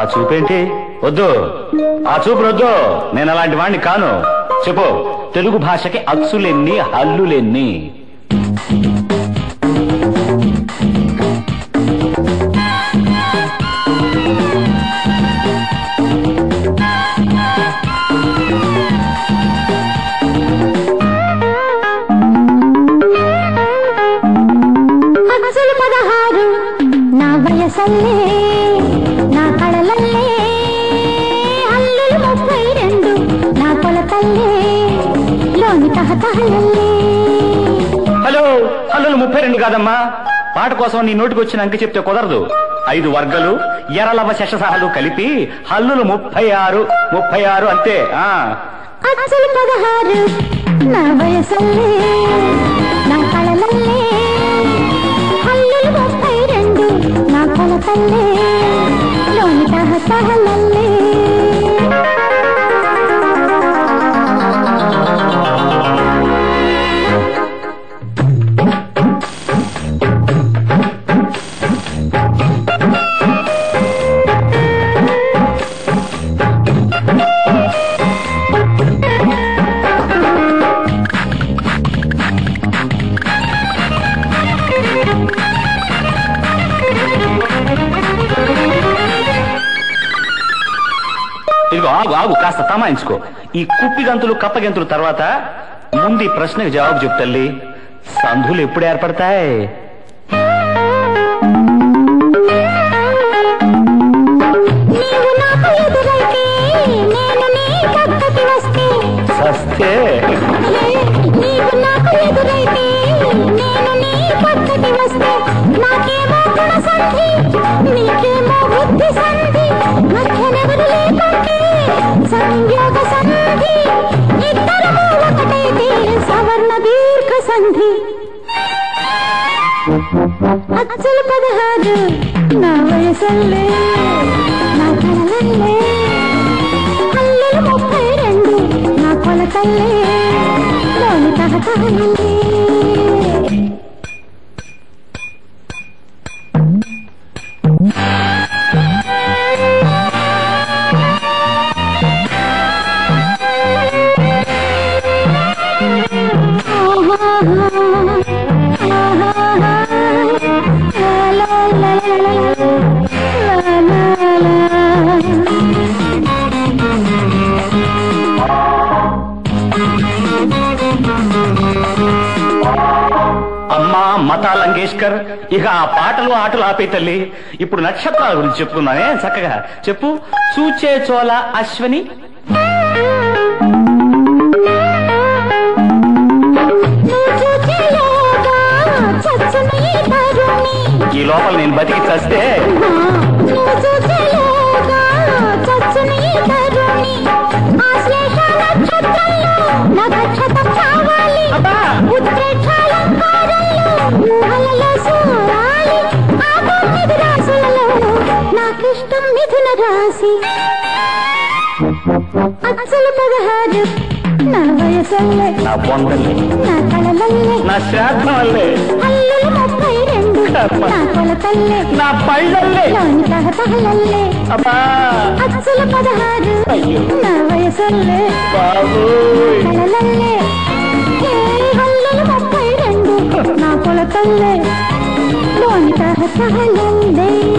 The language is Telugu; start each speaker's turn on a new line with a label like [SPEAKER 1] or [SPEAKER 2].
[SPEAKER 1] ఆ చూపేంటి వద్దు ఆ చూపు వద్దు నేను అలాంటి వాణ్ణి కాను చెప్పు తెలుగు భాషకి అచ్చులెన్ని హల్లులెన్ని
[SPEAKER 2] అసలు పదహారు నా వయసల్లే నా కళలల్లే అల్లులు ముప్పై రెండు నా కొలతల్లే లోని తహతహలల్లే
[SPEAKER 1] హలో హల్లులు ముప్పై రెండు కాదమ్మా పాట కోసం నీ నోటికి వచ్చిన అంకి చెప్తే కుదరదు ఐదు వర్గలు ఎరలవ శశసాలు కలిపి హల్లులు ముప్పై ఆరు ముప్పై ఆరు అంతే ఆ
[SPEAKER 2] అసలు పదహారు నా వయసల్లే నా కళలల్లే అల్లులు ముప్పై రెండు నా కొలతల్లే లోని తహతహలల్లే
[SPEAKER 1] ఇదిగో ఆగు ఆగు కాస్త తమాయించుకో ఈ కుప్పి గంతులు కప్ప గంతులు తర్వాత ముందు ఈ ప్రశ్నకు జవాబు చెప్పు తల్లి సంధులు ఎప్పుడు ఏర్పడతాయి
[SPEAKER 2] నీవు నాకు ఎదురైతే నేను నీ పక్కకి వస్తే
[SPEAKER 1] సస్తే
[SPEAKER 2] హే, నీవు నాకు ఎదురైతే నేను నీ పక్కకి వస్తే నాకేమో గుణ సంధి నీకేమో బుద్ధి సంధి మధ్యనెవరు లేకుంటే సంయోగ సంధి ఇద్దరము ఒకటైతే సవర్ణ దీర్ఘ సంధి అచ్చలు పదహారు నా వయసల్లే నా కళలల్లే అల్లెలు ముప్పై రెండు నా కొలతల్లే లోని తహతహలల్లే
[SPEAKER 1] అమ్మా మతా లంగేష్కర్ ఇక ఆ పాటలు ఆటలు ఆపే తల్లి ఇప్పుడు నక్షత్రాల గురించి చెప్పుకుందామే చక్కగా చెప్పు చూచే చోళ అశ్వని ఈ లోపల నేను బతికి చస్తే అబ్బా!
[SPEAKER 2] నాకిష్టం మిథున రాశి అసలు పదహారు నా వయసల్లే
[SPEAKER 1] నా బొందల్ని
[SPEAKER 2] నా కళలల్లే
[SPEAKER 1] నా శ్రాద్ధం వల్లే
[SPEAKER 2] అల్లులు ముప్పై రెండు
[SPEAKER 1] కర్మ.
[SPEAKER 2] నా కొలతల్లే
[SPEAKER 1] నా పళ్ళల్లే
[SPEAKER 2] లోని తహతహలల్లే
[SPEAKER 1] అబ్బా
[SPEAKER 2] అసలు పదహారు
[SPEAKER 1] అయ్యో.
[SPEAKER 2] నా వయసల్లే
[SPEAKER 1] బాబోయ్
[SPEAKER 2] కళలల్లే ఏ అల్లులు ముప్పై రెండు నా కొలతల్లే లోని తహతహలల్లే